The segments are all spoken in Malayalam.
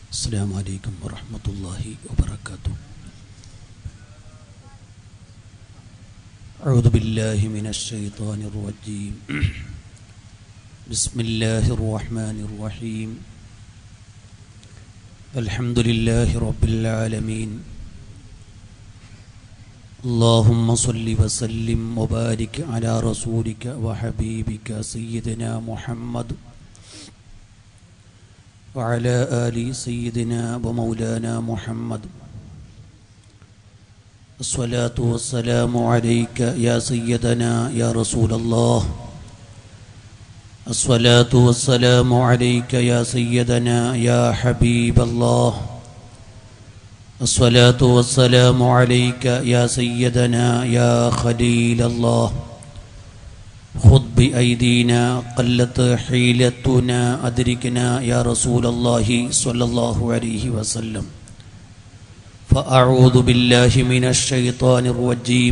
السلام عليكم ورحمة الله وبركاته أعوذ بالله من الشيطان الرجيم بسم الله الرحمن الرحيم الحمد لله رب العالمين اللهم صل وسلم وبارك على رسولك وحبيبك سيدنا محمد وعلى آل سيدنا ومولانا محمد الصلاة والسلام عليك يا سيدنا يا رسول الله الصلاة والسلام عليك يا سيدنا يا حبيب الله الصلاة والسلام عليك يا سيدنا يا خليل الله خذ بأيدينا قلت حيلتنا أدركنا يا رسول الله صلى الله عليه وسلم فأعوذ بالله من الشيطان الرجيم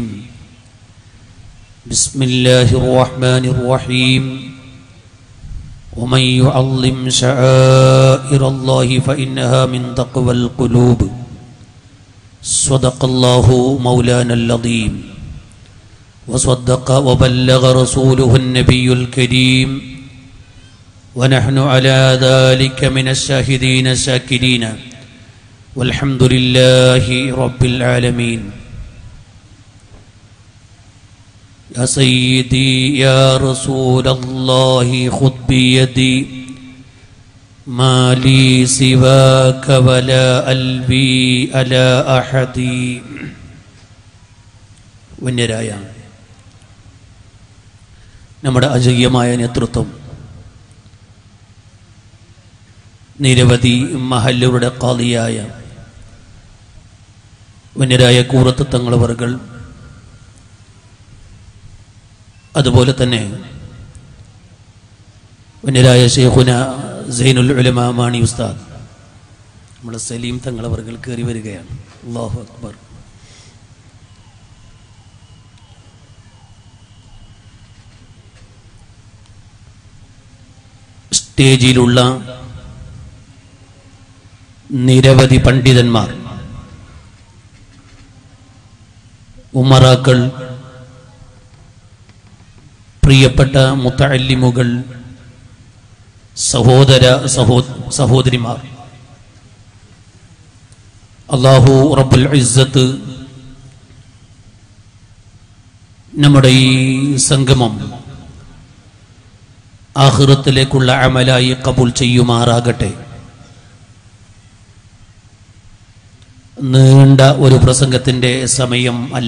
بسم الله الرحمن الرحيم ومن يعظم شعائر الله فإنها من تقوى القلوب صدق الله مولانا العظيم وصدق وبلغ رسوله النبي الكريم ونحن على ذلك من الشاهدين الشاكرين والحمد لله رب العالمين يا سيدي يا رسول الله خذ بيدي ما لي سواك ولا ألبي على أحد വന്യരായ നമ്മുടെ അജയ്യമായ നേതൃത്വം നിരവധി മഹല്ലുകളുടെ കാളിയായ വന്യരായ കൂറത്ത് തങ്ങളവറുകൾ അതുപോലെ തന്നെ വന്യരായ ഷെയ്ഖുന സൈനുൽ ഉലമ മാണി ഉസ്താദ് നമ്മുടെ സലീം തങ്ങളവറുകൾ കയറി വരികയാണ് അള്ളാഹു അക്ബർ സ്റ്റേജിലുള്ള നിരവധി പണ്ഡിതന്മാർ ഉമറാക്കൾ പ്രിയപ്പെട്ട മുത്തല്ലിമുകൾ സഹോദര സഹോ സഹോദരിമാർ അള്ളാഹു റബ്ബുൽ ഇസ്സത്ത് നമ്മുടെ ഈ സംഗമം ആഹൃത്തിലേക്കുള്ള അമലായി കബൂൽ ചെയ്യുമാറാകട്ടെ നീണ്ട ഒരു പ്രസംഗത്തിന്റെ സമയം അല്ല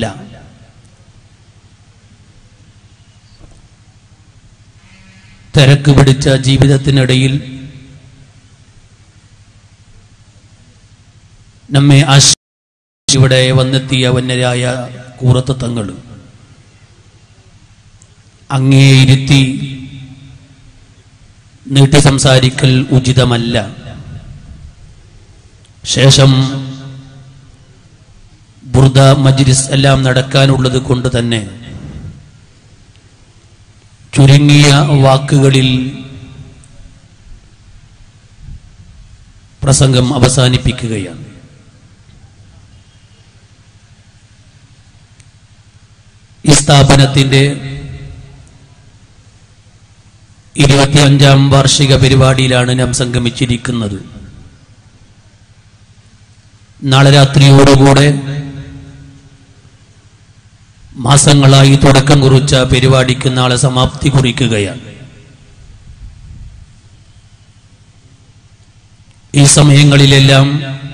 തിരക്ക് പിടിച്ച ജീവിതത്തിനിടയിൽ നമ്മെ ആശ ഇവിടെ വന്നെത്തിയ വന്യരായ കൂറത്ത് തങ്ങൾ അങ്ങേ ഇരുത്തി നീട്ടി സംസാരിക്കൽ ഉചിതമല്ല ശേഷം ബുർദ മജ്ലിസ് എല്ലാം നടക്കാനുള്ളത് കൊണ്ട് തന്നെ ചുരുങ്ങിയ വാക്കുകളിൽ പ്രസംഗം അവസാനിപ്പിക്കുകയാണ് ഈ സ്ഥാപനത്തിന്റെ ഇരുപത്തിയഞ്ചാം വാർഷിക പരിപാടിയിലാണ് നാം സംഗമിച്ചിരിക്കുന്നത് നാളെ രാത്രിയോടുകൂടെ മാസങ്ങളായി തുടക്കം കുറിച്ച പരിപാടിക്ക് നാളെ സമാപ്തി കുറിക്കുകയാണ് ഈ സമയങ്ങളിലെല്ലാം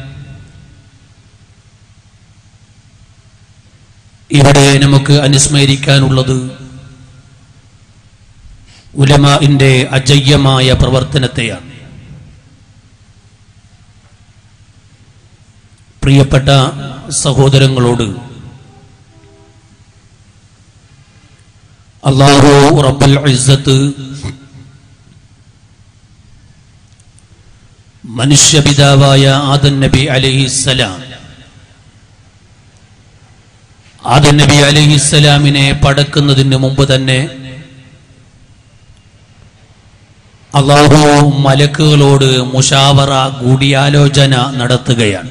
ഇവിടെ നമുക്ക് അനുസ്മരിക്കാനുള്ളത് ഉലമാന്റെ അജയ്യമായ പ്രവർത്തനത്തെയാണ് പ്രിയപ്പെട്ട സഹോദരങ്ങളോട് അള്ളാഹു റബ്ബൽ ഇസ്സത്ത് മനുഷ്യപിതാവായ ആദൻ നബി അലഹിസ്സലാം ആദൻ നബി അലഹിസ്സലാമിനെ പടക്കുന്നതിന് മുമ്പ് തന്നെ അള്ളാഹു മലക്കുകളോട് മുഷാവറ കൂടിയാലോചന നടത്തുകയാണ്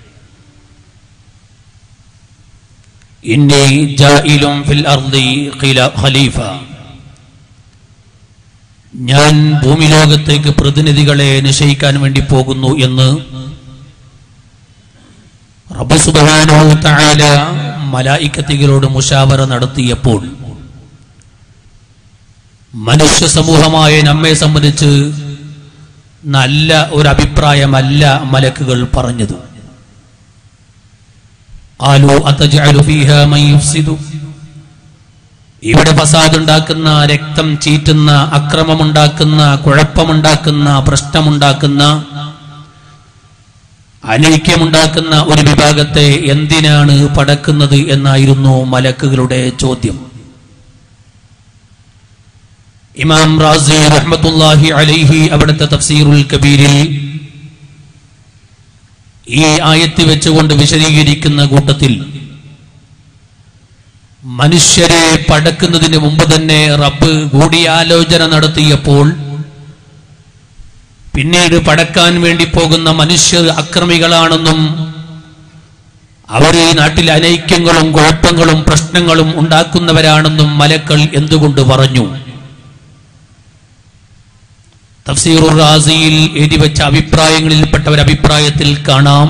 ഇന്നി ജായിലും ഫിൽ അർദി ഖില- ഖലീഫ ഞാൻ ഭൂമി ലോകത്തേക്ക് പ്രതിനിധികളെ നിശ്ചയിക്കാൻ വേണ്ടി പോകുന്നു എന്ന് റബ്ബ് സുബ്ഹാനഹു വ തആല മലായിക്കത്തികളോട് മുഷാവറ നടത്തിയപ്പോൾ മനുഷ്യ സമൂഹമായ നമ്മെ സംബന്ധിച്ച് നല്ല ഒരു അഭിപ്രായമല്ല മലക്കുകൾ പറഞ്ഞത് ആലു അത്തജഅലു ഫീഹാ മൻ യുഫ്സിദു ഇവിടെ ഫസാദ് ഉണ്ടാക്കുന്ന രക്തം ചീറ്റുന്ന അക്രമമുണ്ടാക്കുന്ന കുഴപ്പമുണ്ടാക്കുന്ന പ്രശ്നമുണ്ടാക്കുന്ന അനൈക്യമുണ്ടാക്കുന്ന ഒരു വിഭാഗത്തെ എന്തിനാണ് പടക്കുന്നത് എന്നായിരുന്നു മലക്കുകളുടെ ചോദ്യം ഇമാം റാസി റഹ്മത്തുല്ലാഹി അലൈഹി അവിടുത്തെ തഫ്സീറുൽ കബീരിൽ ഈ ആയത്ത് വെച്ചുകൊണ്ട് വിശദീകരിക്കുന്ന കൂട്ടത്തിൽ മനുഷ്യരെ പടക്കുന്നതിന് മുമ്പ് തന്നെ റബ്ബ് കൂടിയാലോചന നടത്തിയപ്പോൾ പിന്നീട് പടക്കാൻ വേണ്ടി പോകുന്ന മനുഷ്യർ അക്രമികളാണെന്നും അവർ ഈ നാട്ടിൽ അനൈക്യങ്ങളും കുഴപ്പങ്ങളും പ്രശ്നങ്ങളും ഉണ്ടാക്കുന്നവരാണെന്നും മലക്കൾ എന്തുകൊണ്ട് പറഞ്ഞു തഫ്സീറുർ റാസിയിൽ എഴുതിവെച്ച അഭിപ്രായങ്ങളിൽപ്പെട്ട ഒരു അഭിപ്രായത്തിൽ കാണാം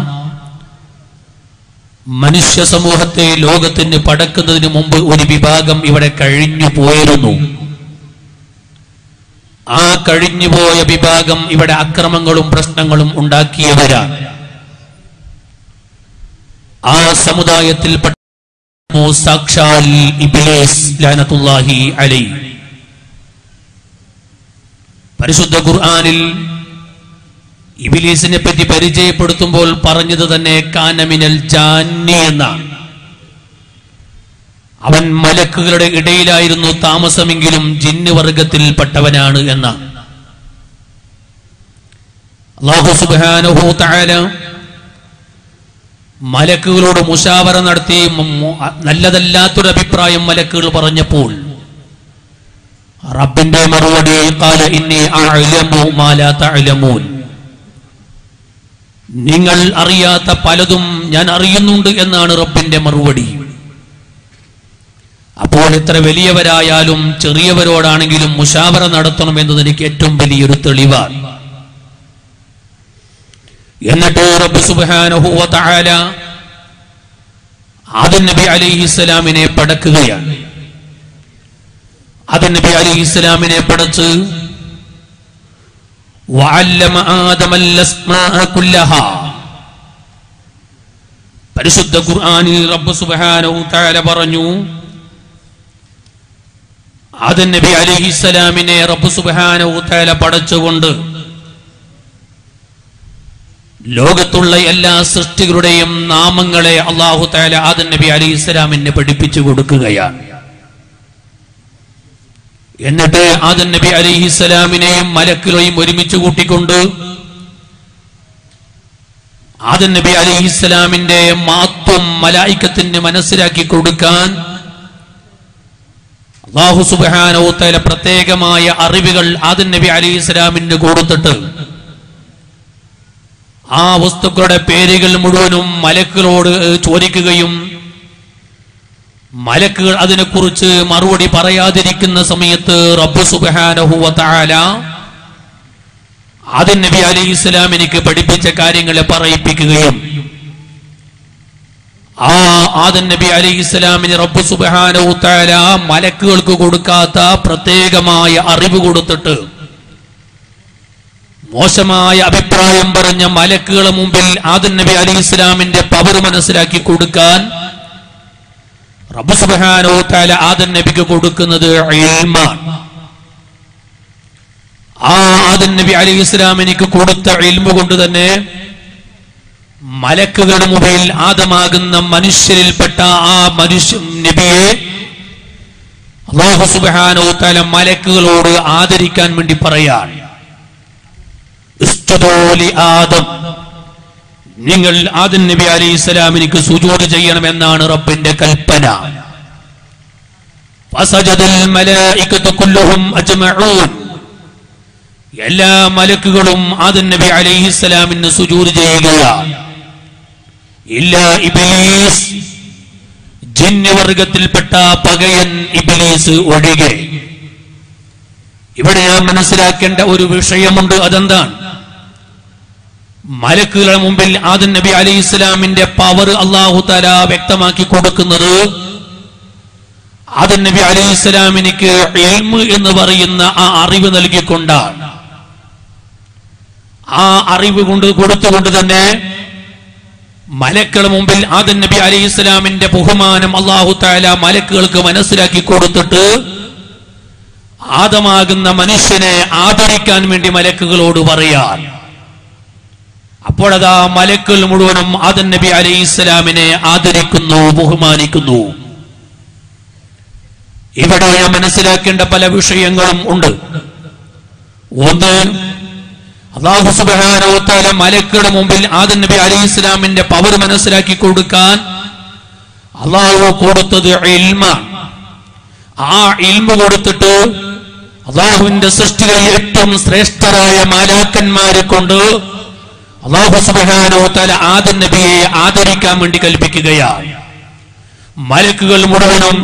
മനുഷ്യ സമൂഹത്തെ ലോകത്തിന് പടക്കുന്നതിന് മുമ്പ് ഒരു വിഭാഗം ഇവിടെ കഴിഞ്ഞു പോയിരുന്നു ആ കഴിഞ്ഞുപോയ വിഭാഗം ഇവിടെ അക്രമങ്ങളും പ്രശ്നങ്ങളും ഉണ്ടാക്കിയവരാണ് ആ സമുദായത്തിൽപ്പെട്ട സാക്ഷാൽ ഇബ്ലീസ് ലാനത്തുല്ലാഹി അലൈ പരിശുദ്ധ ഖുർആനിൽ ഇബിലീസിനെ പറ്റി പരിചയപ്പെടുത്തുമ്പോൾ പറഞ്ഞത് തന്നെ കാനമിനൽ ജാന്നി എന്നാണ് അവൻ മലക്കുകളുടെ ഇടയിലായിരുന്നു താമസമെങ്കിലും ജിന്ന് വർഗത്തിൽപ്പെട്ടവനാണ് എന്ന അള്ളാഹു സുബ്ഹാനഹു തആല മലക്കുകളോട് മുഷാവറ നടത്തി മ- മു- നല്ലതല്ലാത്തൊരു അഭിപ്രായം മലക്കുകൾ പറഞ്ഞപ്പോൾ റബ്ബിന്റെ മറുപടി കാല ഇന്നി അഅലമു മാ ലാ തഅലമൂൻ നിങ്ങൾ അറിയാത്ത പലതും ഞാൻ അറിയുന്നുണ്ട് എന്നാണ് റബ്ബിന്റെ മറുപടി അപ്പോൾ എത്ര വലിയവരായാലും ചെറിയവരോടാണെങ്കിലും മുഷാവറ നടത്തണം എന്നത് എനിക്ക് ഏറ്റവും വലിയൊരു തെളിവാണ് എന്നിട്ട് റബ്ബ് സുബ്ഹാനഹു വ തആല ആദം നബി അലൈഹിസ്സലാമിനെ പടക്കുകയാണ് ആദം നബി അലൈഹിസ്സലാമിനെ പടച്ച് وعلم آدم الأسماء كلها പരിശുദ്ധ ഖുർആനിൽ റബ്ബ് സുബ്ഹാനഹു തആല പറഞ്ഞു ആദം നബി അലൈഹിസ്സലാമിനെ റബ്ബ് സുബ്ഹാനഹു തആല പടച്ചുകൊണ്ട് ലോകത്തുള്ള എല്ലാ സൃഷ്ടികളുടെയും നാമങ്ങളെ അള്ളാഹു തആല ആദം നബി അലൈഹിസ്സലാമിനെ പഠിപ്പിച്ചു കൊടുക്കുകയാണ് എന്നിട്ട് ആദം നബി അലൈഹിസ്സലാമിനെയും മലക്കുകളെയും ഒരുമിച്ച് കൂട്ടിക്കൊണ്ട് ആദം നബി അലൈഹിസ്സലാമിന്റെ മാത്വം മലായിക്കത്തിന് മനസ്സിലാക്കി കൊടുക്കാൻ അള്ളാഹു സുബ്ഹാനഹു തആല പ്രത്യേകമായ അറിവുകൾ ആദം നബി അലൈഹിസ്സലാമിന് കൊടുത്തിട്ട് ആ വസ്തുക്കളുടെ പേരുകൾ മുഴുവനും മലക്കുകളോട് ചോദിക്കുകയും മലക്കുകൾ അതിനെക്കുറിച്ച് മറുപടി പറയാതിരിക്കുന്ന സമയത്ത് റബ്ബ് സുബ്ഹാനഹു വ തആല ആദം നബി അലൈഹി ഇസ്ലാം എനിക്ക് പഠിപ്പിച്ച കാര്യങ്ങളെ പറയിപ്പിക്കുകയും ആ ആദം നബി അലൈഹി ഇസ്ലാമിന് റബ്ബ് സുബ്ഹാനഹു തആല മലക്കുകൾക്ക് കൊടുക്കാത്ത പ്രത്യേകമായ അറിവ് കൊടുത്തിട്ട് മോശമായ അഭിപ്രായം പറഞ്ഞ മലക്കുകളെ മുമ്പിൽ ആദം നബി അലൈഹി ഇസ്ലാമിന്റെ പവർ മനസ്സിലാക്കി കൊടുക്കാൻ റബ്ബ് സുബ്ഹാനഹു തആല ആദം നബിക്ക് കൊടുക്കുന്നത് ഇൽമാണ് ആ ആദം നബി അലൈഹി ഇസ്ലാം എനിക്ക് കൊടുത്ത ഇൽമ കൊണ്ട് തന്നെ മലക്കുകളുടെ മുമ്പിൽ ആദമാകുന്ന മനുഷ്യരിൽപ്പെട്ട ആ മനുഷ്യ നബിയെ അള്ളാഹു സുബ്ഹാനഹു തആല മലക്കുകളോട് ആദരിക്കാൻ വേണ്ടി പറയാൻ ഇസ്തുദൂ ലി ആദം നിങ്ങൾ ആദം നബി അലൈഹി സ്വലാമിനിക്ക് സുജൂദ് ചെയ്യണമെന്നാണ് റബ്ബിന്റെ കൽപ്പന ഫസജദൽ മലായികത്തു കുല്ലുഹും അജ്മഊൻ എല്ലാ മലക്കുകളും ആദൻ നബി അലൈഹിസ്സലാമിന് സുജൂദ് ചെയ്യുകയാണ് ഇല്ല ഇബിലീസ് ജിന്യവർഗത്തിൽപ്പെട്ട പകയൻ ഇബിലീസ് ഒഴികെ ഇവിടെ ഞാൻ മനസ്സിലാക്കേണ്ട ഒരു വിഷയമുണ്ട് അതെന്താണ് മലക്കുകളുടെ മുമ്പിൽ ആദൻ നബി അലൈഹി ഇസ്ലാമിന്റെ പവർ അള്ളാഹു തല വ്യക്തമാക്കി കൊടുക്കുന്നത് ആദൻ നബി അലൈഹി ഇസ്ലാമിനിക്ക് എൽമ് എന്ന് പറയുന്ന ആ അറിവ് നൽകിക്കൊണ്ടാണ് ആ അറിവ് കൊണ്ട് കൊടുത്തുകൊണ്ട് തന്നെ മലക്കളുടെ മുമ്പിൽ ആദൻ നബി അലൈഹി ഇസ്ലാമിന്റെ ബഹുമാനം അള്ളാഹു താല മലക്കുകൾക്ക് മനസ്സിലാക്കി കൊടുത്തിട്ട് ആദമാകുന്ന മനുഷ്യനെ ആദരിക്കാൻ വേണ്ടി മലക്കുകളോട് പറയാൻ അപ്പോഴതാ മലക്കുകൾ മുഴുവനും ആദൻ നബി അലൈഹി ഇസ്ലാമിനെ ആദരിക്കുന്നു ബഹുമാനിക്കുന്നു ഇവിടെ ഞാൻ മനസ്സിലാക്കേണ്ട പല വിഷയങ്ങളും ഉണ്ട് ഒന്ന് അള്ളാഹു സുബാനോത്താല മലക്കുകളുടെ മുമ്പിൽ ആദൻ നബി അലൈഹി ഇസ്ലാമിന്റെ പവർ മനസ്സിലാക്കി കൊടുക്കാൻ അള്ളാഹു കൊടുത്തത് ഇൽമാണ് ആ ഇൽമ കൊടുത്തിട്ട് അള്ളാഹുവിന്റെ സൃഷ്ടികളിൽ ഏറ്റവും ശ്രേഷ്ഠരായ മാലാക്കന്മാരെ കൊണ്ട് അള്ളാഹു സുബാനോത്താല ആദൻ നബിയെ ആദരിക്കാൻ വേണ്ടി കൽപ്പിക്കുകയാണ് മലക്കുകൾ മുഴുവനും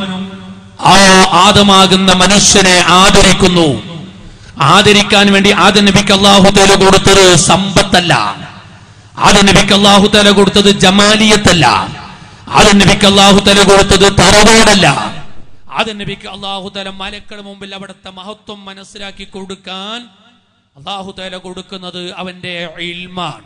ആ ആദമാകുന്ന മനുഷ്യനെ ആദരിക്കുന്നു ആദരിക്കാൻ വേണ്ടി ആദ്യ നബിക്ക് അള്ളാഹു തല കൊടുത്തത് സമ്പത്തല്ല ആദ്യ നബിക്ക് അള്ളാഹു തല കൊടുത്തത് ജമാലിയത്തല്ല ആദ്യ നബിക്ക് അള്ളാഹു തല കൊടുത്തത് തറവാടല്ല ആദ്യ നബിക്ക് അള്ളാഹു തല മലക്കളുടെ മുമ്പിൽ അവിടുത്തെ മഹത്വം മനസ്സിലാക്കി കൊടുക്കാൻ അള്ളാഹു തല കൊടുക്കുന്നത് അവന്റെ ഇൽമാണ്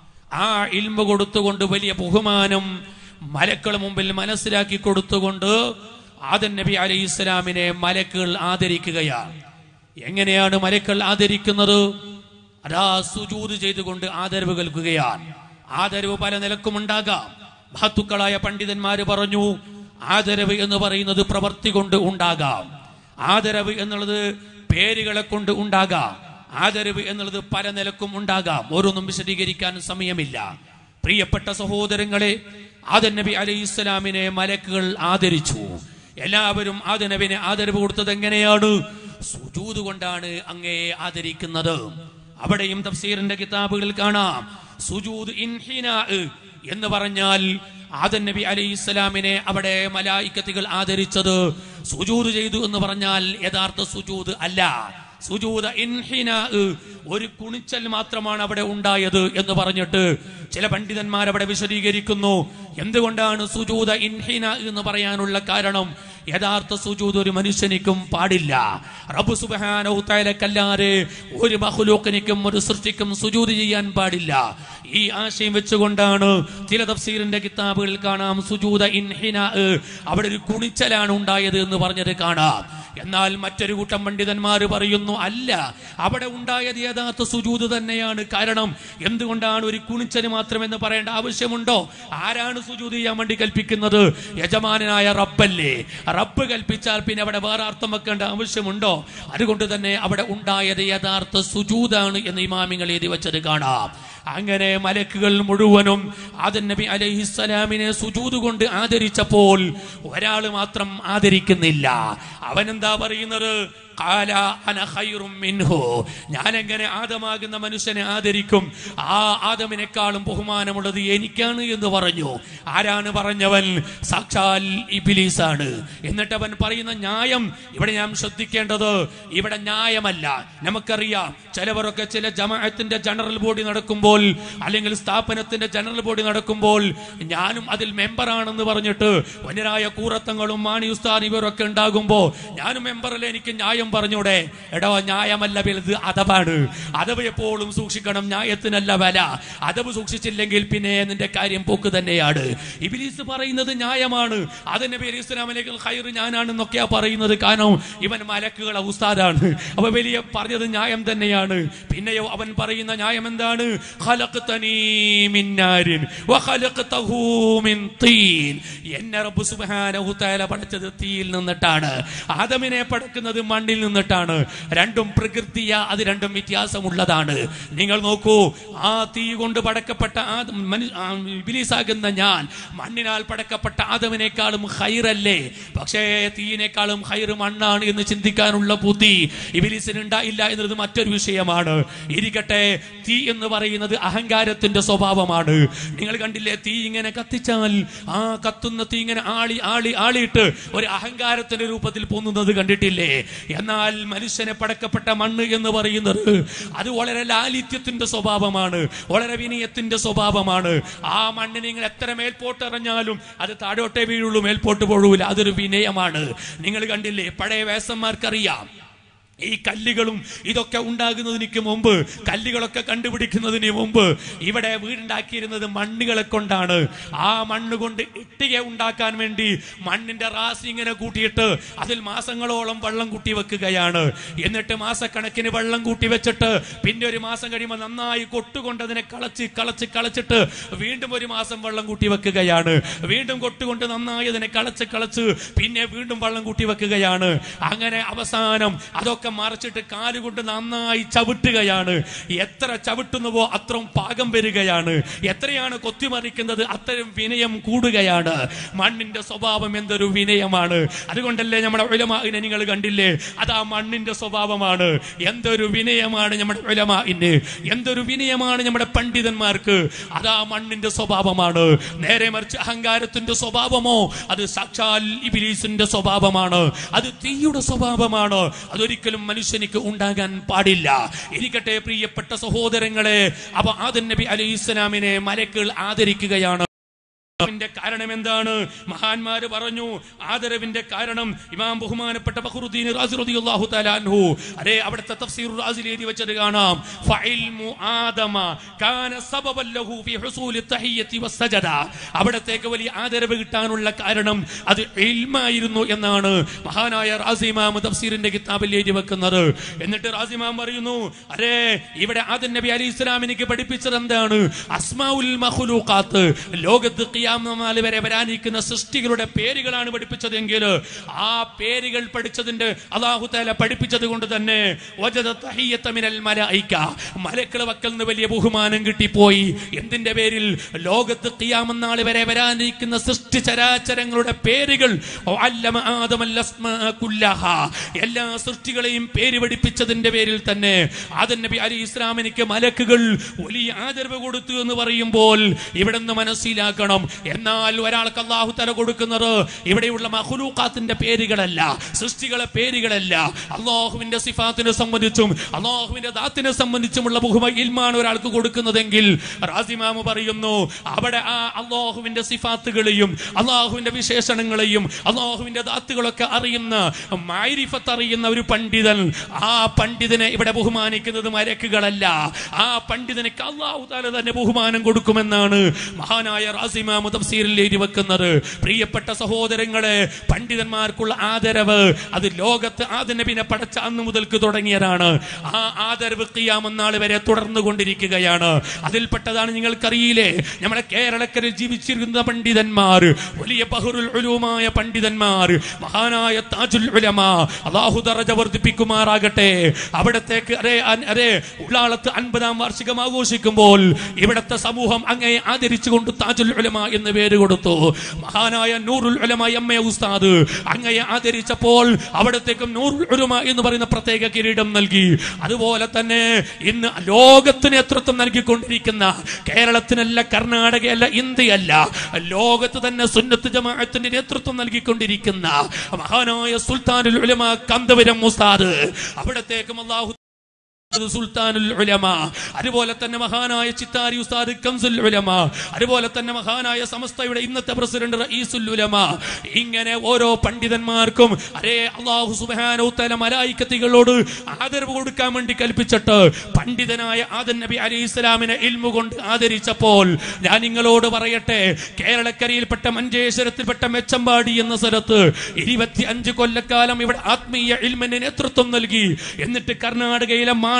ആ ഇൽമ കൊടുത്തുകൊണ്ട് വലിയ ബഹുമാനം മലക്കളുടെ മുമ്പിൽ മനസ്സിലാക്കി കൊടുത്തുകൊണ്ട് ആദൻ നബി അലൈഹി ഇസ്ലാമിനെ മലക്കുകൾ ആദരിക്കുകയാണ് എങ്ങനെയാണ് മലക്കൾ ആദരിക്കുന്നത് അതാ സുജൂത് ചെയ്തുകൊണ്ട് ആദരവ് നൽകുകയാണ് ആദരവ് പല നിലക്കും ഉണ്ടാകാം മഹത്തുക്കളായ പണ്ഡിതന്മാര് പറഞ്ഞു ആദരവ് എന്ന് പറയുന്നത് പ്രവർത്തി കൊണ്ട് ഉണ്ടാകാം ആദരവ് എന്നുള്ളത് പേരുകളെ കൊണ്ട് ഉണ്ടാകാം ആദരവ് എന്നുള്ളത് പല നിലക്കും ഉണ്ടാകാം ഓരോന്നും വിശദീകരിക്കാൻ സമയമില്ല പ്രിയപ്പെട്ട സഹോദരങ്ങളെ ആദൻ നബി അലൈഹി ഇസ്ലാമിനെ മലക്കുകൾ ആദരിച്ചു എല്ലാവരും ആദ നബിനെ ആദരവ് കൊടുത്തത് എങ്ങനെയാണ് സുജൂത് കൊണ്ടാണ് അങ്ങയെ ആദരിക്കുന്നത് അവിടെയും തഫ്സീറിന്റെ കിതാബുകളിൽ കാണാം സുജൂദ് ഇൻഹിനാ എന്ന് പറഞ്ഞാൽ ആദൻ നബി അലൈഹി ഇസ്ലാമിനെ അവിടെ മലായിക്കത്തുകൾ ആദരിച്ചത് സുജൂദ് ചെയ്തു എന്ന് പറഞ്ഞാൽ യഥാർത്ഥ സുജൂദ് അല്ല സുജൂദ ഇൻഹിനാ ഒരു കുണിച്ചൽ മാത്രമാണ് അവിടെ ഉണ്ടായത് എന്ന് പറഞ്ഞിട്ട് ചില പണ്ഡിതന്മാർ അവിടെ വിശദീകരിക്കുന്നു എന്തുകൊണ്ടാണ് സുജൂദ ഇൻഹിന എന്ന് പറയാനുള്ള കാരണം യഥാർത്ഥ സുജൂദ് ഒരു മനുഷ്യനിക്കും പാടില്ല റബ്ബ് സുബാനൗത്തായാലക്കല്ലാതെ ഒരു ബഹുലൂക്കനിക്കും ഒരു സൃഷ്ടിക്കും സുജൂദ് ചെയ്യാൻ പാടില്ല ഈ ആശയം വെച്ചുകൊണ്ടാണ് ചില തഫ്സീറിന്റെ കിതാബുകളിൽ കാണാം സുജൂദ ഇൻഹിന അവിടെ ഒരു കുണിച്ചലാണ് ഉണ്ടായത് എന്ന് പറഞ്ഞത് കാണാം എന്നാൽ മറ്റൊരു കൂട്ടം പണ്ഡിതന്മാർ പറയുന്നു അല്ല അവിടെ ഉണ്ടായത് യഥാർത്ഥ സുജൂത് തന്നെയാണ് കാരണം എന്തുകൊണ്ടാണ് ഒരു കുണിച്ചന് മാത്രമെന്ന് പറയേണ്ട ആവശ്യമുണ്ടോ ആരാണ് സുജൂത് ചെയ്യാൻ വേണ്ടി കൽപ്പിക്കുന്നത് യജമാനായ റബ്ബല്ലേ റബ്ബ് കൽപ്പിച്ചാൽ പിന്നെ അവിടെ വേറെ അർത്ഥം വെക്കേണ്ട ആവശ്യമുണ്ടോ അതുകൊണ്ട് തന്നെ അവിടെ ഉണ്ടായത് യഥാർത്ഥ സുജൂതാണ് എന്ന് ഇമാമിങ്ങൾ എഴുതി വെച്ചത് കാണാം അങ്ങനെ മലക്കുകൾ മുഴുവനും ആദൻ നബി അലൈഹിസ്സലാമിനെ സുജൂത് കൊണ്ട് ആദരിച്ചപ്പോൾ ഒരാൾ മാത്രം ആദരിക്കുന്നില്ല അവൻ എന്താ പറയുന്നത് ഖാല അന ഖൈറും മിൻഹു ഞാൻ എങ്ങനെ ആദമാകുന്ന മനുഷ്യനെ ആദരിക്കും ആ ആദമിനേക്കാളും ബഹുമാനമുള്ളത് എനിക്കാണ് എന്ന് പറഞ്ഞു ആരാണ് പറഞ്ഞവൻ സാക്ഷാൽ ഇബിലീസാണ് എന്നിട്ട് അവൻ പറയുന്ന ന്യായം ഇവിടെ ഞാൻ ശ്രദ്ധിക്കേണ്ടത് ഇവിടെ ന്യായമല്ല നമുക്കറിയാം ചിലവരൊക്കെ ചില ജമാഅത്തിന്റെ ജനറൽ ബോഡി നടക്കുമ്പോൾ അല്ലെങ്കിൽ സ്ഥാപനത്തിന്റെ ജനറൽ ബോഡി നടക്കുമ്പോൾ ഞാനും അതിൽ മെമ്പറാണെന്ന് പറഞ്ഞിട്ട് വന്യരായ കൂറത്തങ്ങളും മാണി ഉസ്താൻ ഇവരൊക്കെ ഉണ്ടാകുമ്പോ ഞാനും മെമ്പറല്ലേ എനിക്ക് ന്യായം പറഞ്ഞൂടെ എടോ ന്യായമല്ല വലുത് അതവാണ് അതവ് എപ്പോഴും സൂക്ഷിക്കണം ന്യായത്തിനല്ല വില അതവ് സൂക്ഷിച്ചില്ലെങ്കിൽ പിന്നെ നിന്റെ കാര്യം പോക്ക് തന്നെയാണ് ഇബിലീസ് പറയുന്നത് ന്യായമാണ് അതിന്റെ പേര് ഇസ്ലാമിലേക്ക് ഹൈർ ഞാനാണെന്നൊക്കെയാ പറയുന്നത് കാരണം ഇവൻ മലക്കുകളെ ഉസ്താദാണ് അപ്പൊ വലിയ പറഞ്ഞത് ന്യായം തന്നെയാണ് പിന്നെയോ അവൻ പറയുന്ന ന്യായം എന്താണ് ഖലഖ്തനീ മിൻ നാരിൻ വഖലഖ്തഹു മിൻ തീൻ എന്നെ റബ്ബ് സുബ്ഹാനഹു തആല പടച്ചത് തീയിൽ നിന്നിട്ടാണ് ആദമിനെ പടക്കുന്നത് മണ്ണിൽ മണ്ണിൽ നിന്നിട്ടാണ് രണ്ടും പ്രകൃതിയ അത് രണ്ടും വ്യത്യാസമുള്ളതാണ് നിങ്ങൾ നോക്കൂ ആ തീ കൊണ്ട് പടക്കപ്പെട്ട ആ മനു- ആ ഇബ്ലീസാകുന്ന ഞാൻ മണ്ണിനാൽ പടക്കപ്പെട്ട ആദമിനേക്കാളും ഹൈറല്ലേ പക്ഷേ തീയിനേക്കാളും ഹൈർ മണ്ണാണ് എന്ന് ചിന്തിക്കാനുള്ള ബുദ്ധി ഇബിലിസിന് ഉണ്ടായില്ല എന്നത് മറ്റൊരു വിഷയമാണ് ഇരിക്കട്ടെ തീ എന്ന് പറയുന്നത് അഹങ്കാരത്തിന്റെ സ്വഭാവമാണ് നിങ്ങൾ കണ്ടില്ലേ തീ ഇങ്ങനെ കത്തിച്ചാൽ ആ കത്തുന്ന തീ ഇങ്ങനെ ആളി ആളി ആളിയിട്ട് ഒരു അഹങ്കാരത്തിന്റെ രൂപത്തിൽ പൊന്നുന്നത് കണ്ടിട്ടില്ലേ എന്നാൽ മനുഷ്യനെ പടക്കപ്പെട്ട മണ്ണ് എന്ന് പറയുന്നത് അത് വളരെ ലാലിത്യത്തിന്റെ സ്വഭാവമാണ് വളരെ വിനയത്തിന്റെ സ്വഭാവമാണ് ആ മണ്ണിനെ നിങ്ങൾ എത്ര മേൽപോട്ട് എറിഞ്ഞാലും അത് താഴോട്ടേ വീഴുള്ളൂ മേൽപോട്ട് പോഴൂല അതൊരു വിനയമാണ് നിങ്ങൾ കണ്ടില്ലേ പഴയ വേസന്മാർക്കറിയാം ഈ കല്ലുകളും ഇതൊക്കെ ഉണ്ടാകുന്നതിന് മുമ്പ് കല്ലുകളൊക്കെ കണ്ടുപിടിക്കുന്നതിന് മുമ്പ് ഇവിടെ വീടുണ്ടാക്കിയിരുന്നത് മണ്ണുകളെ കൊണ്ടാണ് ആ മണ്ണ് കൊണ്ട് ഇട്ടിക ഉണ്ടാക്കാൻ വേണ്ടി മണ്ണിന്റെ റാസി ഇങ്ങനെ കൂട്ടിയിട്ട് അതിൽ മാസങ്ങളോളം വെള്ളം കൂട്ടി വെക്കുകയാണ് എന്നിട്ട് മാസക്കണക്കിന് വെള്ളം കൂട്ടി വെച്ചിട്ട് പിന്നെ ഒരു മാസം കഴിയുമ്പോൾ നന്നായി കൊട്ടുകൊണ്ട് അതിനെ കളച്ച് കളച്ച് കളച്ചിട്ട് വീണ്ടും ഒരു മാസം വെള്ളം കൂട്ടി വെക്കുകയാണ് വീണ്ടും കൊട്ടുകൊണ്ട് നന്നായി അതിനെ കളച്ച് കളച്ച് പിന്നെ വീണ്ടും വെള്ളം കൂട്ടി വെക്കുകയാണ് അങ്ങനെ അവസാനം അതൊക്കെ മറച്ചിട്ട് കാലുകൊണ്ട് നന്നായി ചവിട്ടുകയാണ് എത്ര ചവിട്ടുന്നുവോ അത്രയും പാകം വരികയാണ് എത്രയാണ് കൊത്തിമറിക്കുന്നത് അത്രയും വിനയം കൂടുകയാണ് മണ്ണിന്റെ സ്വഭാവം എന്തൊരു വിനയമാണ് അതുകൊണ്ടല്ലേ നമ്മുടെ ഉലമാഇനെ നിങ്ങൾ കണ്ടില്ലേ അത് ആ മണ്ണിന്റെ സ്വഭാവമാണ് എന്തൊരു വിനയമാണ് നമ്മുടെ ഉലമാഇന് എന്തൊരു വിനയമാണ് നമ്മുടെ പണ്ഡിതന്മാർക്ക് അത് ആ മണ്ണിന്റെ സ്വഭാവമാണ് നേരെ മറിച്ച് അഹങ്കാരത്തിന്റെ സ്വഭാവമോ അത് സാക്ഷാൽ ഇബിലീസിന്റെ സ്വഭാവമാണ് അത് തീയുടെ സ്വഭാവമാണ് അതൊരിക്കലും മനുഷ്യനിക്ക് ഉണ്ടാകാൻ പാടില്ല ഇരിക്കട്ടെ പ്രിയപ്പെട്ട സഹോദരങ്ങളെ അപ്പൊ ആദൻ നബി അലൈഹി ഇസ്ലാമിനെ മലക്കുകൾ ആദരിക്കുകയാണ് ിന്റെ കാരണം എന്താണ് മഹാന്മാര് പറഞ്ഞു ആദരവിന്റെ കാരണം ഇമാം ബഹുമാനപ്പെട്ട ബഹ്റുദ്ദീൻ റാസി റളിയല്ലാഹു തആല അൻഹു അരേ അവിടുത്തെ തഫ്സീർ റാസിൽ എഴുതി വെച്ചത് കാണാം ഫഇൽമു ആദമ കാന സബബൻ ലഹു ഫി ഹുസൂലി തഹിയ്യത്തി വസ്സജദ അവിടത്തേക്ക് വലിയ ആദരവ് കിട്ടാനുള്ള കാരണം അത് ഇൽമായിരുന്നു എന്നാണ് മഹാനായ റാസി ഇമാം തഫ്സീറിന്റെ കിതാബിൽ എഴുതി വെക്കുന്നത് എന്നിട്ട് റാസി ഇമാം പറയുന്നു അരേ ഇവിടെ ആദൻ നബി അലൈഹി ഇസ്ലാമിനിക്ക് പഠിപ്പിച്ചത് എന്താണ് അസ്മാഉൽ മഖ്ലൂഖാത്ത് ലോകത്ത് ഖിയാമനാൾ വരെ വരാനിരിക്കുന്ന സൃഷ്ടികളുടെ പേരുകളാണ് പഠിപ്പിച്ചതെങ്കിൽ ആ പേരുകൾ പഠിച്ചതിന്റെ അള്ളാഹു തആല പഠിപ്പിച്ചത് കൊണ്ട് തന്നെ വജദ തഹിയ്യത മിനൽ മലായിക മലക്കളുടെ വക്കൽ നിന്ന് വലിയ ബഹുമാനം കിട്ടിപ്പോയി എന്തിന്റെ പേരിൽ ലോകത്ത് ഖിയാമനാൾ വരെ വരാനിരിക്കുന്ന സൃഷ്ടി ചരാചരങ്ങളുടെ പേരുകൾ അല്ലമ ആദമൽ അസ്മാ കുല്ലഹ എല്ലാ സൃഷ്ടികളെയും പേര് പഠിപ്പിച്ചതിന്റെ പേരിൽ തന്നെ ആദൻ നബി അലി ഇസ്ലാമിനിക്ക് മലക്കുകൾ വലിയ ആദരവ് കൊടുത്തു എന്ന് പറയുമ്പോൾ ഇവിടെ നിന്ന് മനസ്സിലാക്കണം എന്നാൽ ഒരാൾക്ക് അള്ളാഹു തല കൊടുക്കുന്നത് ഇവിടെയുള്ള മഹുലൂക്കാത്തിന്റെ പേരുകളല്ല സൃഷ്ടികളെ പേരുകളല്ല അള്ളാഹുവിന്റെ സിഫാത്തിനെ സംബന്ധിച്ചും അള്ളാഹുവിന്റെ ദാത്തിനെ സംബന്ധിച്ചുമുള്ള ബഹുമ ഇൽമാണ് ഒരാൾക്ക് കൊടുക്കുന്നതെങ്കിൽ റാസിമാമ് പറയുന്നു അവിടെ ആ അള്ളാഹുവിന്റെ സിഫാത്തുകളെയും അള്ളാഹുവിന്റെ വിശേഷണങ്ങളെയും അള്ളാഹുവിന്റെ ദാത്തുകളൊക്കെ അറിയുന്ന മാരിഫത്ത് അറിയുന്ന ഒരു പണ്ഡിതൻ ആ പണ്ഡിതനെ ഇവിടെ ബഹുമാനിക്കുന്നത് മരക്കുകളല്ല ആ പണ്ഡിതനക്ക് അള്ളാഹു താല തന്നെ ബഹുമാനം കൊടുക്കുമെന്നാണ് മഹാനായ റാസിമാമു തഫ്സീറിൽ എഴുതി വെക്കുന്നത് പ്രിയപ്പെട്ട സഹോദരങ്ങളെ പണ്ഡിതന്മാർക്കുള്ള ആദരവ് അത് ലോകത്ത് ആദനബിനെ പടച്ച അന്ന് മുതൽക്ക് തുടങ്ങിയതാണ് ആ ആദരവ് കിയാമെന്നാൾ വരെ തുടർന്നു കൊണ്ടിരിക്കുകയാണ് അതിൽപ്പെട്ടതാണ് നിങ്ങൾക്കറിയില്ലേ നമ്മുടെ കേരളക്കരയിൽ ജീവിച്ചിരുന്ന പണ്ഡിതന്മാർ വലിയ ബഹുറുൽ ഉലൂമായ പണ്ഡിതന്മാർ മഹാനായ താജുൽ ഉലമ അള്ളാഹു ദറജ വർദ്ധിപ്പിക്കുമാറാകട്ടെ അവിടത്തേക്ക് അരേ അൻ- അരേ ഉള്ളാളത്ത് അൻപതാം വാർഷികം ആഘോഷിക്കുമ്പോൾ ഇവിടത്തെ സമൂഹം അങ്ങേ ആദരിച്ചുകൊണ്ട് താജുൽ ഉലമ എന്ന് പേര് കൊടുത്തു മഹാനായ നൂറുൽ ഉലമ എം എ ഉസ്താദ് അങ്ങയെ ആദരിച്ചപ്പോൾ അവിടത്തേക്കും നൂറുൽ ഉലമ എന്ന് പറയുന്ന പ്രത്യേക കിരീടം നൽകി അതുപോലെ തന്നെ ഇന്ന് ലോകത്തിന് നേതൃത്വം നൽകിക്കൊണ്ടിരിക്കുന്ന കേരളത്തിനല്ല കർണാടകയല്ല ഇന്ത്യയല്ല ലോകത്ത് തന്നെ സുന്നത്ത് ജമാഅത്തിന്റെ നേതൃത്വം നൽകിക്കൊണ്ടിരിക്കുന്ന മഹാനായ സുൽത്താനുൽ ഉലമ കന്തപുരം ഉസ്താദ് അവിടത്തേക്കും അള്ളാഹു സുൽത്താനുൽ ഉലമ അതുപോലെ തന്നെ മഹാനായ ചിത്താരി ഉസ്താദ് കംസുൽ ഉലമ അതുപോലെ തന്നെ മഹാനായ സമസ്തയുടെ ഇന്നത്തെ പ്രസിഡന്റ് റഈസുൽ ഉലമ ഇങ്ങനെ ഓരോ പണ്ഡിതന്മാർക്കും അരേ അള്ളാഹു സുബ്ഹാനഹു തആല മലായിക്കത്തികളോട് ആദരവ് കൊടുക്കാൻ വേണ്ടി കൽപ്പിച്ചിട്ട് പണ്ഡിതനായ ആദൻ നബി അലൈഹി ഇസ്ലാമിനെ ഇൽമു കൊണ്ട് ആദരിച്ചപ്പോൾ ഞാൻ നിങ്ങളോട് പറയട്ടെ കേരളക്കരയിൽപ്പെട്ട മഞ്ചേശ്വരത്തിൽപ്പെട്ട മെച്ചമ്പാടി എന്ന സ്ഥലത്ത് ഇരുപത്തി അഞ്ച് കൊല്ലക്കാലം ഇവിടെ ആത്മീയ ഇൽമിന് നേതൃത്വം നൽകി എന്നിട്ട് കർണാടകയിലെ മാണി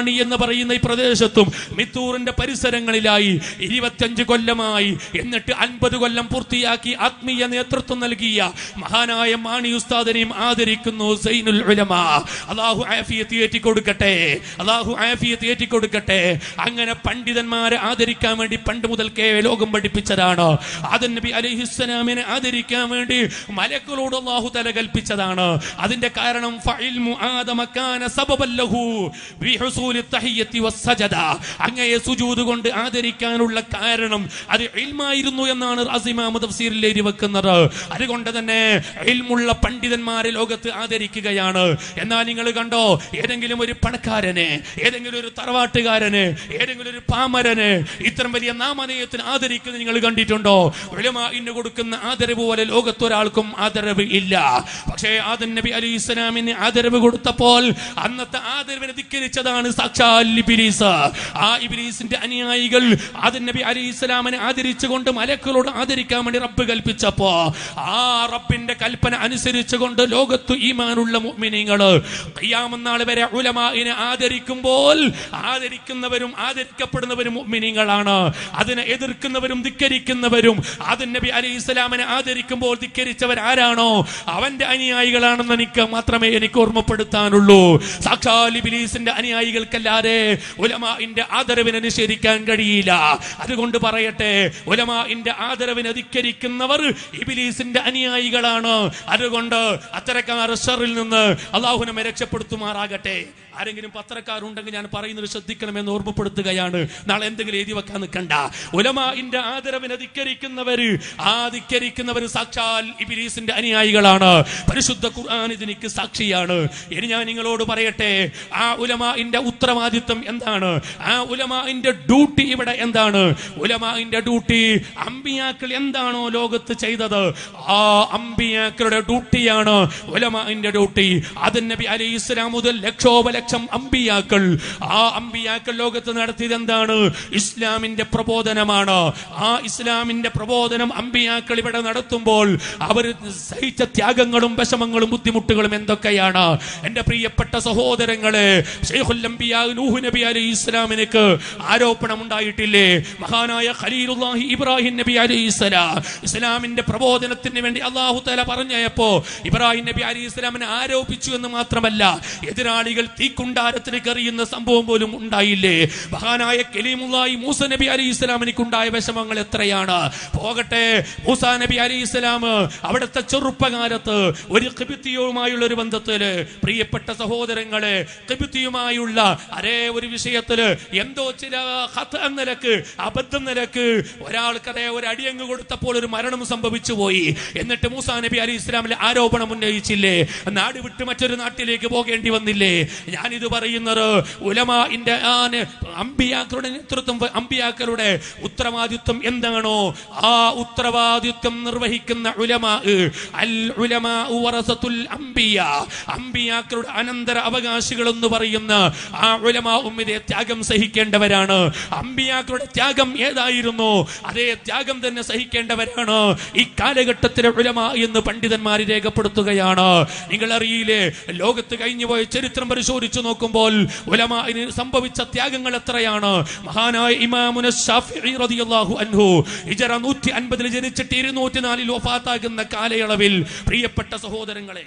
മാണി എന്ന് പറയുന്ന ഈ പ്രദേശത്തും മിത്തൂറിന്റെ പരിസരങ്ങളിലായി ഇരുപത്തിയഞ്ച് കൊല്ലമായി എന്നിട്ട് അൻപത് കൊല്ലം പൂർത്തിയാക്കി ആത്മീയ നേതൃത്വം നൽകിയ മഹാനായ മാണി ഉസ്താദിനെയും ആദരിക്കുന്നു സൈനുൽ ഉലമ അള്ളാഹു ആഫിയത്ത് ഏറ്റിക്കൊടുക്കട്ടെ അള്ളാഹു ആഫിയത്ത് ഏറ്റിക്കൊടുക്കട്ടെ അങ്ങനെ പണ്ഡിതന്മാരെ ആദരിക്കാൻ വേണ്ടി പണ്ട് മുതൽക്കേ ലോകം പഠിപ്പിച്ചതാണ് ആദൻ നബി അലൈഹിസ്സലാമിനെ ആദരിക്കാൻ വേണ്ടി മലക്കളോട് അള്ളാഹു തല കൽപ്പിച്ചതാണ് അതിന്റെ കാരണം ഫഇൽമു ആദമ കാന സബബൻ ലഹു ബിഹുസൂലി തഹിയ്യത്തി വസ്സജദ അങ്ങയെ സുജൂദ് കൊണ്ട് ആദരിക്കാനുള്ള കാരണം അത് ഇൽമായിരുന്നു എന്നാണ് റാസിമാമ തഫ്സീറിൽ എഴുതി വെക്കുന്നത് അതുകൊണ്ട് തന്നെ ഇൽമുള്ള പണ്ഡിതന്മാരെ ലോകത്ത് ആദരിക്കുകയാണ് എന്നാൽ നിങ്ങൾ കണ്ടോ ഏതെങ്കിലും ഒരു പണക്കാരനെ ഏതെങ്കിലും ഒരു തറവാട്ടുകാരന് ഏതെങ്കിലും ഒരു പാമരന് ഇത്തരം വലിയ നാമധേയത്തിന് ആദരിക്കുന്നത് നിങ്ങൾ കണ്ടിട്ടുണ്ടോ ഇന്ന് കൊടുക്കുന്ന ആദരവ് പോലെ ലോകത്തൊരാൾക്കും ആദരവ് ഇല്ല പക്ഷേ ആദൻ നബി അലി ഇസ്ലാമിന് ആദരവ് കൊടുത്തപ്പോൾ അന്നത്തെ ആദരവിനെ ധിക്കരിച്ചതാണ് സാക്ഷാൽ ഇബിലീസ് ആ ഇബിലീസിന്റെ അനുയായികൾ ആദൻ നബി അലി ഇസ്ലാമിനെ ആദരിച്ചുകൊണ്ട് മലക്കളോട് ആദരിക്കാൻ വേണ്ടി റബ്ബ് കൽപ്പിച്ചപ്പോ ആ റബ്ബിന്റെ കൽപ്പന അനുസരിച്ചുകൊണ്ട് ലോകത്ത് ഈമാനുള്ള മുഅ്മിനീങ്ങള് ഖിയാമനാൾ വരെ ഉലമാഇനെ ആദരിക്കുമ്പോൾ ആദരിക്കുന്നവരും ആദരിക്കപ്പെടുന്നവരും മുഅ്മിനീങ്ങളാണ് അതിനെ എതിർക്കുന്നവരും ധിക്കരിക്കുന്നവരും ആദൻ നബി അലൈഹി ഇസ്ലാമിനെ ആദരിക്കുമ്പോൾ ധിക്കരിച്ചവർ ആരാണോ അവന്റെ അനുയായികളാണെന്ന് എനിക്ക് മാത്രമേ എനിക്ക് ഓർമ്മപ്പെടുത്താനുള്ളൂ സാക്ഷാൽ ഇബ്ലീസിന്റെ അനുയായികൾക്കല്ലാതെ ഉലമാഇന്റെ ആദരവിനെ നിഷേധിക്കാൻ കഴിയില്ല അതുകൊണ്ട് പറയട്ടെ ഉലമാഇന്റെ ആദരവിനെ ധിക്കരിക്കുന്നവർ ഇബിലീസിന്റെ അനുയായികളാണ് അതുകൊണ്ട് അത്തരക്കാർ ഷറിൽ നിന്ന് അള്ളാഹു നമ്മെ രക്ഷപ്പെടുത്തുമാറാകട്ടെ ആരെങ്കിലും പത്രക്കാരുണ്ടെങ്കിൽ ഞാൻ പറയുന്നത് ശ്രദ്ധിക്കണമെന്ന് ഓർമ്മപ്പെടുത്തുകയാണ് നാളെ എന്തെങ്കിലും എഴുതി വെക്കാൻ നിൽക്കണ്ട ഉലമാന്റെ ആദരവിനെ ധിക്കരിക്കുന്നവര് ആ ധിക്കരിക്കുന്നവര് സാക്ഷാൽ ഇബിലീസിന്റെ അനുയായികളാണ് പരിശുദ്ധ ഖുർആൻ ഇതിനിക്ക് സാക്ഷിയാണ് ഇനി ഞാൻ നിങ്ങളോട് പറയട്ടെ ആ ഉലമാന്റെ ഉത്തരവാദിത്വം എന്താണ് ആ ഉലമാന്റെ ഡ്യൂട്ടി ഇവിടെ എന്താണ് ഉലമാന്റെ ഡ്യൂട്ടി അമ്പിയാക്കൾ എന്താണോ ലോകത്ത് ചെയ്തത് ആ അമ്പിയാക്കളുടെ ഡ്യൂട്ടിയാണ് ഉലമാന്റെ ഡ്യൂട്ടി അതിൻ നബി അലൈഹി ഇസ്ലാം മുതൽ ലക്ഷോപലക്ഷം അമ്പിയാക്കൾ ആ അമ്പിയാക്കൾ ലോകത്ത് നടത്തിയത് എന്താണ് ഇസ്ലാമിന്റെ പ്രബോധനമാണ് ആ ഇസ്ലാമിന്റെ പ്രബോധനം അമ്പിയാക്കൾ ഇവിടെ നടത്തുമ്പോൾ അവർ സഹിച്ച ത്യാഗങ്ങളും വിഷമങ്ങളും ബുദ്ധിമുട്ടുകളും എന്തൊക്കെയാണ് എന്റെ പ്രിയപ്പെട്ട സഹോദരങ്ങളെ ഷെയ്ഖുൽ അംബിയാ നൂഹ് നബി അലൈഹി ഇസ്ലാമിനക്ക് ആരോപണം ഉണ്ടായിട്ടില്ലേ മഹാനായ ഖലീലുല്ലാഹി ഇബ്രാഹിം നബി അലൈഹി ഇസ്ലാം ഇസ്ലാമിന്റെ പ്രബോധനത്തിന് വേണ്ടി അള്ളാഹു തല പറഞ്ഞയപ്പോ ഇബ്രാഹിം നബി അലൈഹി ഇസ്ലാമിനെ ആരോപിച്ചു എന്ന് മാത്രമല്ല എതിരാളികൾ തീക്കുണ്ടാരത്തിന് കറിയുന്ന സംഭവം പോലും ഉണ്ടായില്ലേ മഹാനായ കലീമുല്ലാഹി മൂസ നബി അലൈഹി ഇസ്ലാമിനിക്ക് ഉണ്ടായ വിഷമങ്ങൾ എത്രയാണ് പോകട്ടെ മൂസ നബി അലൈഹി ഇസ്ലാം അവിടുത്തെ ചെറുപ്പകാലത്ത് ഒരു കിബിത്തിയുമായുള്ള ഒരു ബന്ധത്തില് പ്രിയപ്പെട്ട സഹോദരങ്ങളെ കിബിത്തിയുമായുള്ള അരേ ഒരു വിഷയത്തില് എന്തോ ചില ഹത്ത് എന്ന നിലക്ക് അബദ്ധം നിലക്ക് ഒരാൾക്ക് അതേ ഒരു അടിയങ്ങ് കൊടുത്തപ്പോൾ ഒരു മരണം സംഭവിച്ചു പോയി എന്നിട്ട് മൂസാ നബി അലി ഇസ്ലാമിലെ ആരോപണം ഉന്നയിച്ചില്ലേ നാട് വിട്ട് മറ്റൊരു നാട്ടിലേക്ക് പോകേണ്ടി വന്നില്ലേ ഞാനിത് പറയുന്നത് ഉലമാന്റെ അമ്പിയാക്കളുടെ നേതൃത്വം വ- അമ്പിയാക്കളുടെ ഉത്തരവാദിത്വം എന്താണോ ആ ഉത്തരവാദിത്വം നിർവഹിക്കുന്ന ഉലമാ അൽ ഉലമാ വറസത്തുൽ അംബിയ അമ്പിയാക്കളുടെ അനന്തര അവകാശികൾ എന്ന് പറയുന്ന ആ ഉലമാ ഉമ്മിതെ ത്യാഗം സഹിക്കേണ്ടവരാണ് അമ്പിയാക്കളുടെ ത്യാഗം ഏതായിരുന്നു അതേ ത്യാഗം തന്നെ സഹിക്കേണ്ടവരാണ് ഈ കാലഘട്ടത്തിലെ ഉലമ എന്ന് പണ്ഡിതന്മാർ രേഖപ്പെടുത്തുകയാണ് നിങ്ങൾ അറിയില്ലേ ലോകത്ത് കഴിഞ്ഞുപോയ ചരിത്രം പരിശോധിച്ചു നോക്കുമ്പോൾ ഉലമാന് സംഭവിച്ച ത്യാഗങ്ങൾ എത്രയാണ് മഹാനായ ഇമാമുന ഷാഫിഈ റളിയല്ലാഹു അൻഹു ഹിജറ 150 ൽ ജനിച്ചിട്ട് 204 ൽ വഫാത്താകുന്ന കാലയളവിൽ പ്രിയപ്പെട്ട സഹോദരങ്ങളെ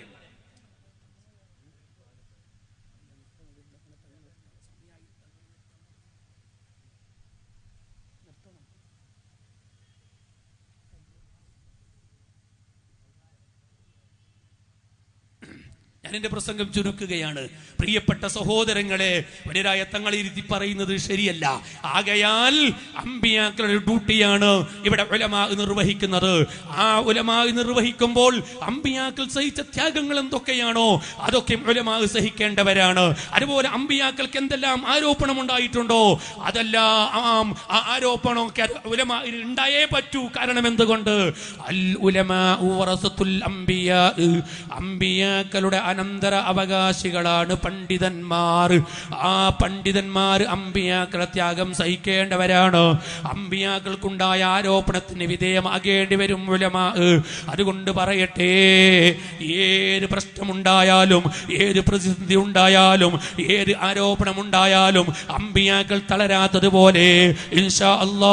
ഞാൻ എന്റെ പ്രസംഗം ചുരുക്കുകയാണ് പ്രിയപ്പെട്ട സഹോദരങ്ങളെ വനിരായ തങ്ങളിരുത്തി പറയുന്നത് ശരിയല്ല ആകയാൽ അമ്പിയാക്കളുടെ ഡ്യൂട്ടിയാണ് ഇവിടെ ഉലമാ നിർവഹിക്കുന്നത് ആ ഉലമാ നിർവഹിക്കുമ്പോൾ അമ്പിയാക്കൾ സഹിച്ച ത്യാഗങ്ങൾ എന്തൊക്കെയാണോ അതൊക്കെ ഉലമാ സഹിക്കേണ്ടവരാണ് അതുപോലെ അമ്പിയാക്കൾക്ക് എന്തെല്ലാം ആരോപണം ഉണ്ടായിട്ടുണ്ടോ അതെല്ലാം ആ ആരോപണമൊക്കെ ഉലമാ ഉണ്ടായേ പറ്റൂ കാരണം എന്തുകൊണ്ട് അൽ ഉലമാ വറസത്തുൽ അംബിയാ അമ്പിയാക്കളുടെ അനന്തര അനന്തര അവകാശികളാണ് പണ്ഡിതന്മാർ ആ പണ്ഡിതന്മാർ അമ്പിയാക്കളെ ത്യാഗം സഹിക്കേണ്ടവരാണ് അമ്പിയാക്കൾക്കുണ്ടായ ആരോപണത്തിന് വിധേയമാകേണ്ടി വരും ഉലമാ അതുകൊണ്ട് പറയട്ടെ ഏത് പ്രശ്നമുണ്ടായാലും ഏത് പ്രതിസന്ധി ഉണ്ടായാലും ഏത് ആരോപണമുണ്ടായാലും അമ്പിയാക്കൾ തളരാത്തതുപോലെ ഇൻഷാ അല്ലാ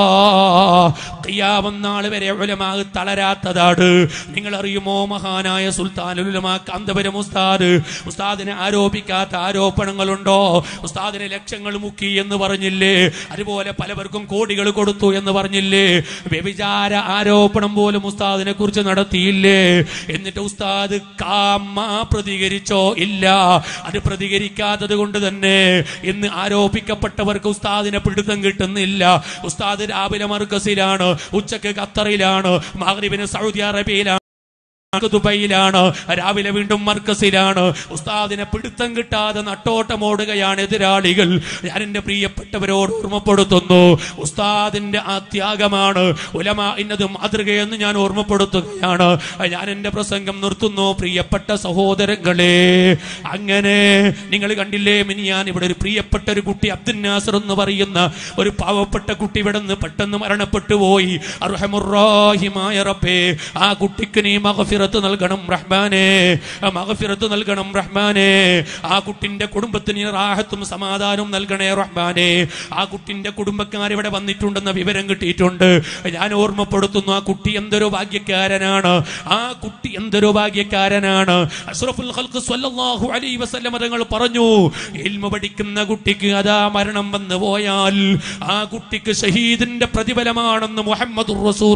ഖിയാമം വരെ ഉലമാ തളരാത്തതാണ് നിങ്ങൾ അറിയുമോ മഹാനായ സുൽത്താനുൽ ഉലമാ കാന്തപുരം ഉസ്താദ് ഉസ്താദിനെ ആരോപിക്കാത്ത ആരോപണങ്ങളുണ്ടോ ഉസ്താദിനെ ലക്ഷങ്ങൾ മുക്കി എന്ന് പറഞ്ഞില്ലേ അതുപോലെ പലവർക്കും കോടികൾ കൊടുത്തു എന്ന് പറഞ്ഞില്ലേ വ്യഭിചാര ആരോപണം പോലും ഉസ്താദിനെ കുറിച്ച് നടത്തിയില്ലേ എന്നിട്ട് ഉസ്താദ് കാമ പ്രതികരിച്ചോ ഇല്ല അത് പ്രതികരിക്കാത്തത് കൊണ്ട് തന്നെ ഇന്ന് ആരോപിക്കപ്പെട്ടവർക്ക് ഉസ്താദിനെ പിടുത്തം കിട്ടുന്നില്ല ഉസ്താദ് രാവിലെ മർക്കസിലാണ് ഉച്ചക്ക് ഖത്തറിലാണ് മഗ്രിബിന് സൗദി അറേബ്യയിലാണ് ദുബൈയിലാണ് രാവിലെ വീണ്ടും മർക്കസിലാണ് ഉസ്താദിനെ പിടുത്തം കിട്ടാതെ നട്ടോട്ടമോടുകയാണ് എതിരാളികൾ ഞാൻ എന്റെ പ്രിയപ്പെട്ടവരോട് ഓർമ്മപ്പെടുത്തുന്നു ഉസ്താദിന്റെ ആ ത്യാഗമാണ് ഉലമ ഇന്നത് മാതൃകയെന്ന് ഞാൻ ഓർമ്മപ്പെടുത്തുകയാണ് ഞാൻ എന്റെ പ്രസംഗം നിർത്തുന്നു പ്രിയപ്പെട്ട സഹോദരങ്ങളെ അങ്ങനെ നിങ്ങൾ കണ്ടില്ലേ മിനി ഞാൻ ഇവിടെ ഒരു പ്രിയപ്പെട്ട ഒരു കുട്ടി അബ്ദുൽ നാസർ എന്ന് പറയുന്ന ഒരു പാവപ്പെട്ട കുട്ടി ഇവിടെ നിന്ന് പെട്ടെന്ന് മരണപ്പെട്ടു പോയി അർഹമുറാഹിമായ റബ്ബേ ആ കുട്ടിക്ക് നീ മഗഫിറത്ത് നൽകണം റഹ്മാനെ ആ മഗഫിറത്ത് നൽകണം റഹ്മാനെ ആ കുട്ടിന്റെ കുടുംബത്തിന് നീ റാഹത്തും സമാധാനവും നൽകണേ റഹ്മാനെ ആ കുട്ടിന്റെ കുടുംബക്കാർ ഇവിടെ വന്നിട്ടുണ്ടെന്ന വിവരം കിട്ടിയിട്ടുണ്ട് ഞാൻ ഓർമ്മപ്പെടുത്തുന്നു ആ കുട്ടി എന്തൊരു ഭാഗ്യക്കാരനാണ് ആ കുട്ടി എന്തൊരു ഭാഗ്യക്കാരനാണ് അഷ്റഫുൽ ഖൽഖ് സ്വല്ലല്ലാഹു അലൈഹി വസല്ലം തങ്ങൾ പറഞ്ഞു ഇൽമ പഠിക്കുന്ന കുട്ടിക്ക് അതാ മരണം വന്നു പോയാൽ ആ കുട്ടിക്ക് ഷഹീദിന്റെ പ്രതിഫലമാണെന്ന് മുഹമ്മദ്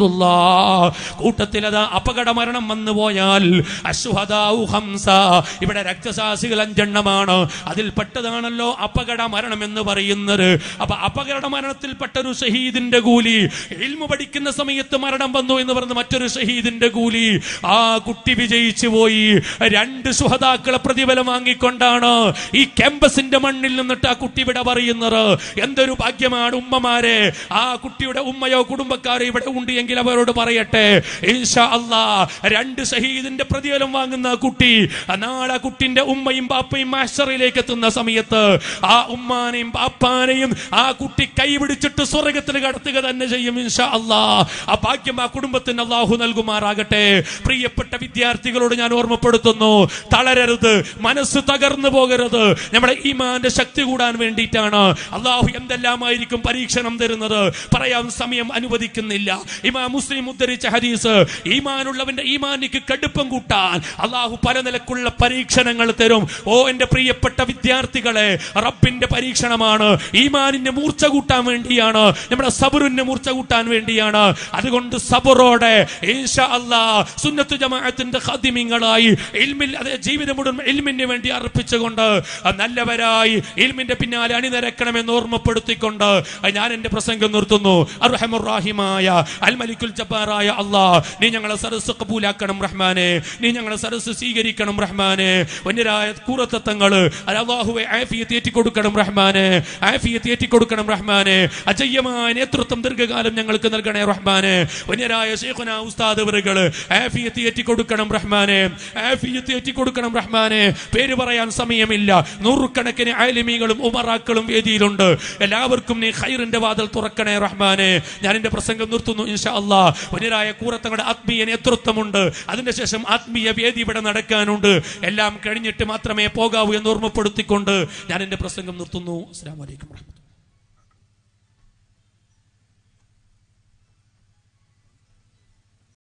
കൂട്ടത്തിൽ അതാ അപകട മരണം വന്നു പോയാൽ അശ്വഹദാഉ ഹംസ ഇവിടെ രക്തസാക്ഷികൾ അഞ്ചെണ്ണമാണ് അതിൽ പെട്ടതാണല്ലോ അപകട മരണം എന്ന് പറയുന്നത് അപ്പൊ അപകട മരണത്തിൽപ്പെട്ട ഒരു ഷഹീദിന്റെ കൂലി ഇൽമു പഠിക്കുന്ന സമയത്ത് മരണം വന്നു എന്ന് പറഞ്ഞ മറ്റൊരു ഷഹീദിന്റെ കൂലി ആ കുട്ടി വിജയിച്ചു പോയി രണ്ട് സുഹതാക്കളെ പ്രതിഫലം വാങ്ങിക്കൊണ്ടാണ് ഈ ക്യാമ്പസിന്റെ മണ്ണിൽ നിന്നിട്ട് ആ കുട്ടി ഇവിടെ പറയുന്നത് എന്തൊരു ഭാഗ്യമാണ് ഉമ്മമാരെ ആ കുട്ടിയുടെ ഉമ്മയോ കുടുംബക്കാരോ ഇവിടെ ഉണ്ട് എങ്കിൽ അവരോട് പറയട്ടെ ഇൻഷാ അല്ലാ രണ്ട് ഷഹീദിന്റെ പ്രതിഫലം വാങ്ങുന്ന ആ കുട്ടി ആ നാളെ ആ കുട്ടിന്റെ ഉമ്മയും ബാപ്പയും മാസ്റ്ററിലേക്ക് എത്തുന്ന സമയത്ത് ആ ഉമ്മാനെയും ബാപ്പാനെയും ആ കുട്ടി കൈപിടിച്ചിട്ട് സ്വർഗത്തിൽ കടത്തുക തന്നെ ചെയ്യും ഇൻഷാ അല്ലാ ആ ഭാഗ്യം ആ കുടുംബത്തിന് അള്ളാഹു നൽകുമാറാകട്ടെ പ്രിയപ്പെട്ട വിദ്യാർത്ഥികളോട് ഞാൻ ഓർമ്മപ്പെടുത്തുന്നു തളരരുത് മനസ്സ് തകർന്നു പോകരുത് നമ്മുടെ ഈമാന്റെ ശക്തി കൂടാൻ വേണ്ടിയിട്ടാണ് അള്ളാഹു എന്തെല്ലാമായിരിക്കും പരീക്ഷണം തരുന്നത് പറയാൻ സമയം അനുവദിക്കുന്നില്ല ഇമാ മുസ്ലിം ഉദ്ധരിച്ച ഹദീസ് ഈമാനുള്ളവന്റെ ഈമാനിക്ക് കടുപ്പം കൂട്ടാൻ അള്ളാഹു പല നിലക്കുള്ള പരീക്ഷണങ്ങൾ തരും ഓ എന്റെ പ്രിയപ്പെട്ട വിദ്യാർത്ഥികളെ റബ്ബിന്റെ പരീക്ഷണമാണ് ഈമാനിന്റെ മൂർച്ച കൂട്ടാൻ വേണ്ടിയാണ് നമ്മുടെ സബറിന്റെ മൂർച്ച കൂട്ടാൻ വേണ്ടിയാണ് അതുകൊണ്ട് സബറോടെ ഇൻഷാ അല്ലാ സുന്നത്തു ജമാഅത്തിന്റെ ഖാദിമിങ്ങളായി ഇൽമിൽ അതെ ജീവിതം മുഴുവൻ ഇൽമിന് വേണ്ടി അർപ്പിച്ചുകൊണ്ട് നല്ലവരായി ഇൽമിന്റെ പിന്നാലെ അണിനിരക്കണമെന്ന് ഓർമ്മപ്പെടുത്തിക്കൊണ്ട് ഞാൻ എന്റെ പ്രസംഗം നിർത്തുന്നു അർഹമുറാഹിമായ അൽ മലിക്കുൽ ജബ്ബാറായ അല്ലാ നീ ഞങ്ങളെ സരസ് കബൂലാക്കണം റഹ്മാനെ നീ ഞങ്ങളെ സരസ് സ്വീകരിക്കണം റഹ്മാനെ വന്യരായ കൂറത്തത്തങ്ങള് അല്ലാഹുവെ ആഫിയത്ത് ഏറ്റിക്കൊടുക്കണം റഹ്മാനെ ആഫിയത്ത് ഏറ്റിക്കൊടുക്കണം റഹ്മാനെ അജയ്യമായ നേതൃത്വം ദീർഘകാലം ഞങ്ങൾക്ക് നൽകണേ റഹ്മാനെ വന്യരായ ശേഖുന ഉസ്താദ് അവറുകള് ആഫിയത്ത് ഏറ്റിക്കൊടുക്കണം റഹ്മാനെ ആഫിയത്ത് ഏറ്റിക്കൊടുക്കണം റഹ്മാനെ പേര് പറയാൻ സമയമില്ല നൂറുകണക്കിന് ആലിമീകളും ഉമറാക്കളും വേദിയിലുണ്ട് എല്ലാവർക്കും നീ ഖൈറിന്റെ വാതിൽ തുറക്കണേ റഹ്മാനെ ഞാൻ എന്റെ പ്രസംഗം നിർത്തുന്നു ഇൻഷാ അല്ലാ വന്യരായ കൂറത്തങ്ങളുടെ ആത്മീയ നേതൃത്വമുണ്ട് അതിന്റെ ശേഷം ആത്മീയ വേദി ഇവിടെ നടക്കാനുണ്ട് എല്ലാം കഴിഞ്ഞിട്ട് മാത്രമേ പോകാവൂ എന്ന് ഓർമ്മപ്പെടുത്തിക്കൊണ്ട് ഞാൻ എന്റെ പ്രസംഗം നിർത്തുന്നു അസ്സാം വലൈക്കും